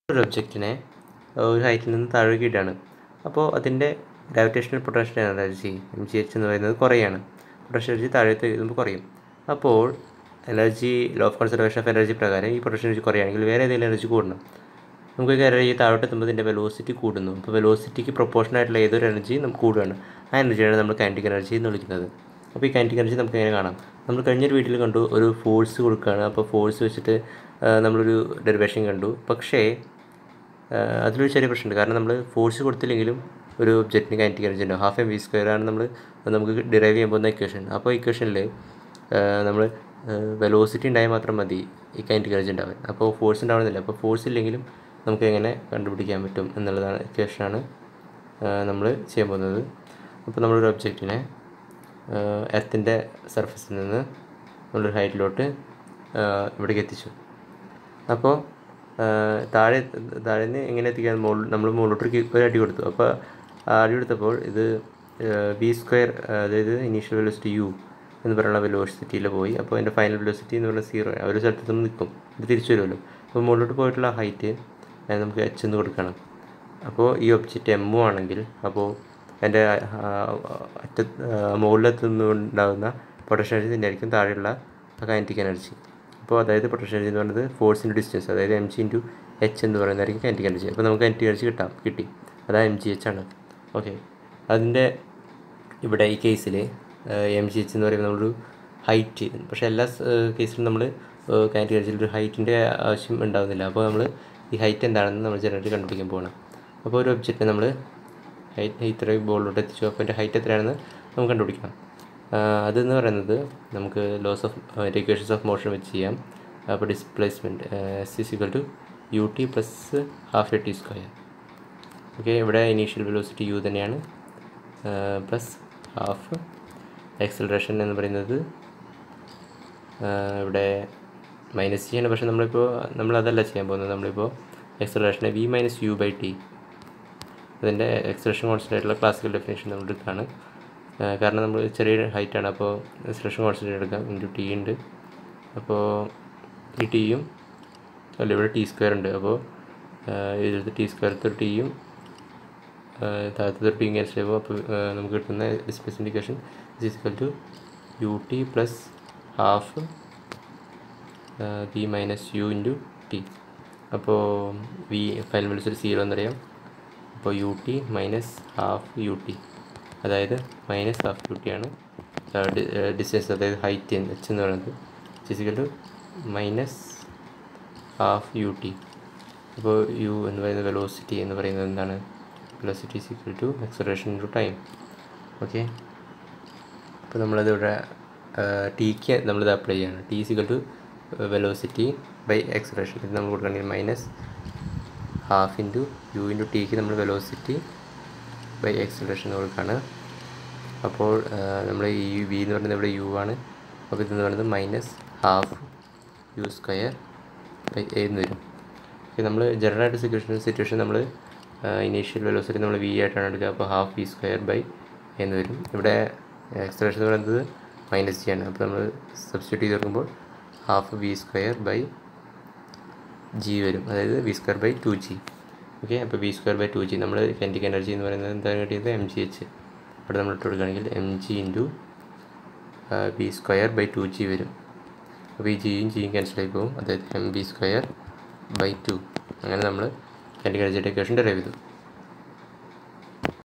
ഒരു ഒബ്ജക്റ്റിനെ ഒരു ഹൈറ്റിൽ നിന്ന് താഴേക്ക് ഇടുകയാണ് അപ്പോൾ അതിൻ്റെ gravitational potential energy M G H എന്ന് പറയുന്നത് കുറയാണ് പൊട്ടൻഷ്യൽ എനർജി താഴേക്ക് എഴുതുമ്പോൾ കുറയും അപ്പോൾ energy law of conservation of energy പ്രകാരം ഈ പൊട്ടൻഷ്യൽ എനർജി കുറയുകയാണെങ്കിൽ വേറെ ഏതെങ്കിലും എനർജി കൂടണം നമുക്ക് എനർജി താഴോട്ട് എത്തുമ്പോൾ ഇതിൻ്റെ വെലോസിറ്റി കൂടുന്നു അപ്പോൾ വെലോസിറ്റിക്ക് പ്രൊപ്പോർഷൻ ആയിട്ടുള്ള ഏതൊരു എനർജി നമുക്ക് കൂടുകയാണ് ആ എനർജിയാണ് നമ്മൾ കൈനറ്റിക് എനർജി എന്ന് വിളിക്കുന്നത് അപ്പോൾ ഈ കൈനറ്റിക് എനർജി നമുക്ക് എങ്ങനെ കാണാം നമ്മൾ കഴിഞ്ഞൊരു വീട്ടിൽ കണ്ടു ഒരു ഫോഴ്സ് കൊടുക്കുകയാണ് അപ്പോൾ ഫോഴ്സ് വെച്ചിട്ട് ആ, നമ്മളൊരു ഡെറിവേഷൻ കണ്ടു പക്ഷേ ആ, അതിലൊരു ചെറിയ പ്രശ്നമുണ്ട് കാരണം നമ്മൾ ഫോഴ്സ് കൊടുത്തില്ലെങ്കിലും ഒരു ഒബ്ജക്റ്റിന് കൈനറ്റിക് എനർജി ഉണ്ടാവും ഹാഫ് എം വി സ്ക്വയർ ആണ് നമ്മൾ നമുക്ക് ഡിറൈവ് ചെയ്യാൻ പോകുന്ന ഇക്വേഷൻ അപ്പോൾ ഇക്വേഷനിൽ നമ്മൾ വെലോസിറ്റി ഉണ്ടായാൽ മാത്രം മതി ഈ കൈനറ്റിക് എനർജി ഉണ്ടാവാൻ അപ്പോൾ ഫോഴ്സ് ഉണ്ടാവണമെന്നില്ല അപ്പോൾ ഫോഴ്സ് ഇല്ലെങ്കിലും നമുക്ക് എങ്ങനെ കണ്ടുപിടിക്കാൻ പറ്റും എന്നുള്ളതാണ് ഇക്വേഷനാണ് നമ്മൾ ചെയ്യാൻ പോകുന്നത് അപ്പോൾ നമ്മളൊരു ഒബ്ജക്റ്റിനെ എർത്തിൻ്റെ സർഫസിൽ നിന്ന് നമ്മളൊരു ഹൈറ്റിലോട്ട് ഇവിടേക്ക് എത്തിച്ചു അപ്പോൾ താഴെ താഴെ നിന്ന് എങ്ങനെ എത്തിക്കാൻ മുകളിൽ നമ്മൾ മുകളിലോട്ട് ഒരു ഒരു അടി കൊടുത്തു അപ്പോൾ ആ അടി കൊടുത്തപ്പോൾ ഇത് വി സ്ക്വയർ അതായത് ഇനീഷ്യൽ വെലോസിറ്റി യു എന്ന് പറയുന്ന വെലോസിറ്റിയിൽ പോയി അപ്പോൾ അതിൻ്റെ ഫൈനൽ വെലോസിറ്റി എന്ന് പറയുന്നത് സീറോ ആ ഒരു സ്ഥലത്ത് നിന്ന് നിൽക്കും ഇത് തിരിച്ചു വരുമല്ലോ അപ്പോൾ മുകളിലോട്ട് പോയിട്ടുള്ള ഹൈറ്റ് നമുക്ക് എച്ച് എന്ന് കൊടുക്കണം അപ്പോൾ ഈ ഒബ്ജക്റ്റ് എമ്മു ആണെങ്കിൽ അപ്പോൾ എൻ്റെ അറ്റ മുകളിലെത്തുന്നുണ്ടാകുന്ന പൊട്ടൻഷ്യൽ എനർജി തന്നെ ആയിരിക്കും താഴെയുള്ള കൈനറ്റിക് എനർജി അപ്പോൾ അതായത് പൊട്ടൻഷ്യൽ എനർജി എന്ന് പറയുന്നത് ഫോഴ്സിൻ്റെ ഡിസ്റ്റൻസ് അതായത് എം ജി ഇൻറ്റു എച്ച് എന്ന് പറയുന്നതായിരിക്കും കൈനറ്റിക് എനർജി അപ്പോൾ നമുക്ക് കൈനറ്റിക് എനർജി കിട്ടാം കിട്ടി അതാ എം ജി എച്ച് ആണ് ഓക്കെ അതിൻ്റെ ഇവിടെ ഈ കേസിൽ എം ജി എച്ച് എന്ന് പറയുമ്പോൾ നമ്മളൊരു ഹൈറ്റ് പക്ഷേ എല്ലാ കേസിലും നമ്മൾ കൈനറ്റിക് എനർജിയിൽ ഒരു ഹൈറ്റിൻ്റെ ആവശ്യം ഉണ്ടാകുന്നില്ല അപ്പോൾ നമ്മൾ ഈ ഹൈറ്റ് എന്താണെന്ന് നമ്മൾ ജനറേറ്റ് കണ്ടുപിടിക്കാൻ പോകണം അപ്പോൾ ഒരു ഒബ്ജക്റ്റ് നമ്മൾ ഹൈറ്റ് ഇത്രയും ബോളിലോട്ട് എത്തിച്ചു അപ്പോൾ അതിൻ്റെ ഹൈറ്റ് എത്രയാണെന്ന് നമുക്ക് കണ്ടുപിടിക്കണം ആ, അതെന്ന് പറയുന്നത് നമുക്ക് laws of equations of motion വെച്ച് ചെയ്യാം അപ്പോൾ displacement S is equal to U T plus half A T square okay ഇവിടെ ഇനീഷ്യൽ വെലോസിറ്റി യു തന്നെയാണ് പ്ലസ് ഹാഫ് എക്സലറേഷൻ എന്ന് പറയുന്നത് ആ, ഇവിടെ മൈനസ് ചെയ്യണം പക്ഷേ നമ്മളിപ്പോൾ നമ്മളതല്ല ചെയ്യാൻ പോകുന്നത് നമ്മളിപ്പോൾ എക്സലറേഷനെ V minus U by T അതിൻ്റെ എക്സ്പ്രഷൻ കോൺസ്റ്റൻ്റ് ആയിട്ടുള്ള ക്ലാസിക്കൽ ഡെഫിനേഷൻ നമ്മൾ എടുക്കുകയാണ് ആ, കാരണം നമ്മൾ ചെറിയ ഹൈറ്റാണ് അപ്പോൾ എക്സ്പ്രഷൻ കോൺസ്റ്റൻ്റ് എടുക്കാം ഇൻറ്റു ടി ഉണ്ട് അപ്പോൾ ഈ ടിയും അല്ല ഇവിടെ ടി സ്ക്വയർ ഉണ്ട് അപ്പോൾ ഇതിലത്തെ ടി സ്ക്വയറത്തെ ഒരു ടിയും താഴത്തെ ഒരു ടിയും ക്യാൻസൽ ചെയ്യുമ്പോൾ അപ്പോൾ ആ, നമുക്ക് കിട്ടുന്ന ഡിസ്പ്ലേസ്മെൻറ്റിക്കേഷൻ is equal to U T plus half V minus U into T അപ്പോൾ വി ഫൈനൽ വിളിച്ചൊരു സീറോ എന്നറിയാം അപ്പോൾ U T minus half U T അതായത് മൈനസ് ഹാഫ് യു ടി ആണ് ഡിസ്റ്റൻസ് അതായത് ഹൈറ്റ് എച്ച് എന്ന് പറയുന്നത് physical to minus half U T അപ്പോൾ യു എന്ന് പറയുന്നത് വെലോസിറ്റി എന്ന് പറയുന്നത് എന്താണ് velocity is equal to acceleration into time okay അപ്പോൾ നമ്മളത് ഇവിടെ ടിക്ക് നമ്മളിത് അപ്ലൈ ചെയ്യണം ടി സിക്കൽ ടു വെലോസിറ്റി ബൈ എക്സലേഷൻ ഇത് നമ്മൾ കൊടുക്കണമെങ്കിൽ minus half into U into ടിക്ക് നമ്മൾ വെലോസിറ്റി ബൈ എക്സലേഷൻ കൊടുക്കുകയാണ് അപ്പോൾ നമ്മൾ ഈ വി എന്ന് പറയുന്നത് ഇവിടെ യു ആണ് അപ്പോൾ ഇതെന്ന് പറയുന്നത് minus half U square by A എന്ന് വരും ഓക്കെ നമ്മൾ ജനറൽ ആയിട്ട് സിറ്റുവേഷൻ സിറ്റുവേഷൻ നമ്മൾ ഇനീഷ്യൽ വെലോസിറ്റി നമ്മൾ വി ആയിട്ടാണ് എടുക്കുക അപ്പോൾ ഹാഫ് വി സ്ക്വയർ ബൈ എന്ന് വരും ഇവിടെ എക്സ്പ്രഷൻ എന്ന് പറയുന്നത് മൈനസ് ജി ആണ് അപ്പോൾ നമ്മൾ സബ്സ്റ്റിറ്റ്യൂട്ട് ചെയ്ത് നോക്കുമ്പോൾ half V square by G വരും അതായത് V square by two G okay അപ്പോൾ V square by two G നമ്മൾ കെൻറ്റിക് എനർജി എന്ന് പറയുന്നത് എന്താണ് കിട്ടിയത് എം ജി എച്ച് അവിടെ നമ്മൾ ഇട്ട് കൊടുക്കുകയാണെങ്കിൽ M G into V square by two G വരും അപ്പോൾ ഈ ജിയും ജിയും ക്യാൻസൽ ആയി പോകും അതായത് M B square by two അങ്ങനെ നമ്മൾ കെൻറ്റിക് എനർജിയുടെ ഇക്വേഷൻ ഡെറൈവ് ചെയ്തു